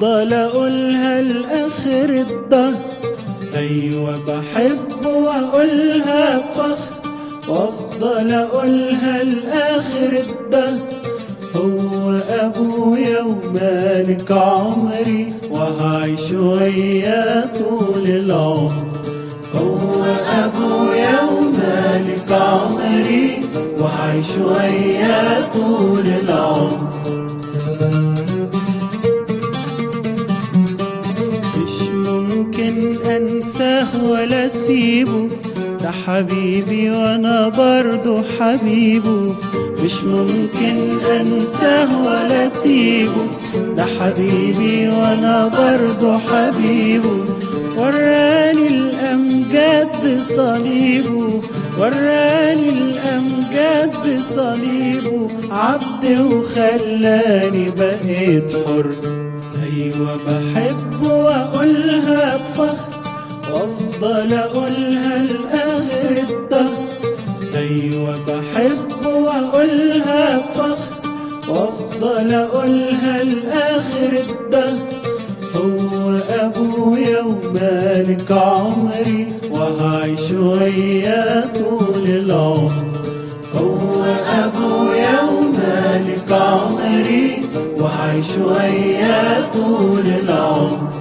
وافضل اقولها لاخر الدهر ايوه بحب واقولها بفخر وافضل اقولها لاخر الدهر هو ابويا ومالك عمري وهعيش وياه طول العمر هو ابويا ومالك عمري وهعيش وياه طول العمر مش ممكن انساه ولا اسيبه ده حبيبي وانا برضه حبيبه مش ممكن انساه ولا اسيبه ده حبيبي وانا برضه حبيبه وراني الامجاد بصليبه وراني الامجاد بصليبه عبد وخلاني بقيت حر ايوه بحب واقولها بفخر وافضل اقولها لاخر الدهر ايوه بحب واقولها بفخر وافضل اقولها لاخر الدهر هو ابويا ومالك عمري وهعيش وياه طول العمر هو ابويا ومالك عمري وهعيش وياه طول العمر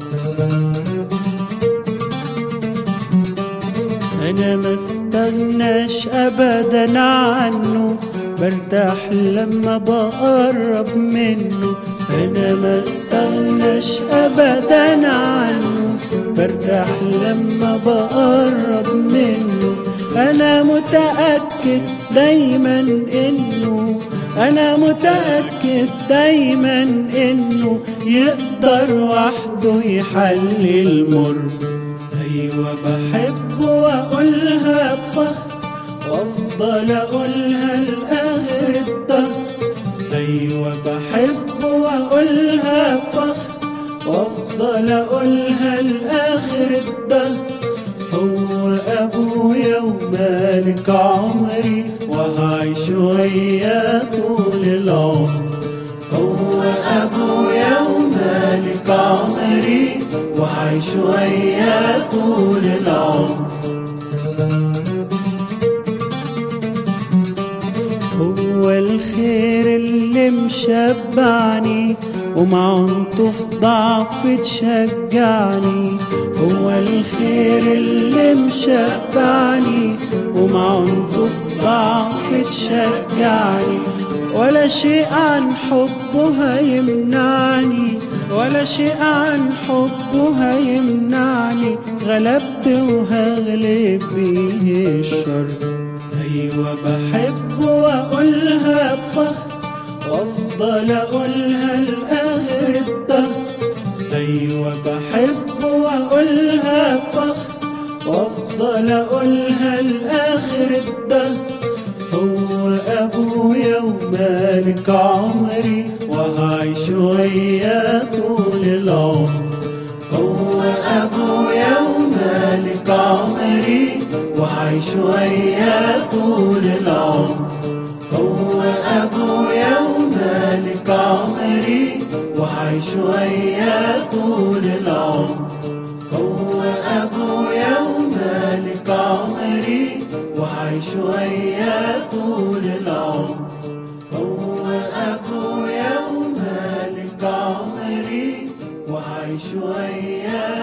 انا ما استغناش ابدا عنه برتاح لما بقرب منه انا ما استغناش ابدا عنه برتاح لما بقرب منه انا متاكد دايما انه انا متاكد دايما انه يقدر وحده يحل المر ايوه بحب واقولها بفخر وافضل اقولها لاخر الدهر ايوه بحب واقولها بفخر وافضل اقولها لاخر الدهر هو ابويا ومالك عمري وهعيش وياه طول العمر هو ابويا ومالك عمري وهعيش وياه طول العمر هو الخير اللي مشبعني ومعنته في ضعف تشجعني هو الخير اللي مشبعني ومعنته في ضعف تشجعني ولا شيء عن حبه هيمنعني ولا شيء عن حبه هيمنعني غلبت وهغلب بيه الشر ايوه بحب واقولها بفخر وافضل اقولها لاخر الدهر ايوه بحب واقولها بفخر وافضل اقولها لاخر الدهر هو ابويا ومالك عمري وهعيش وياه طول العمر هو ابويا ومالك عمري وهعيش وياه طول العمر هو ابويا ومالك عمري وهعيش وياه طول العمر هو ابويا ومالك عمري وهعيش وياه طول العمر هو ابويا ومالك عمري وهعيش وياه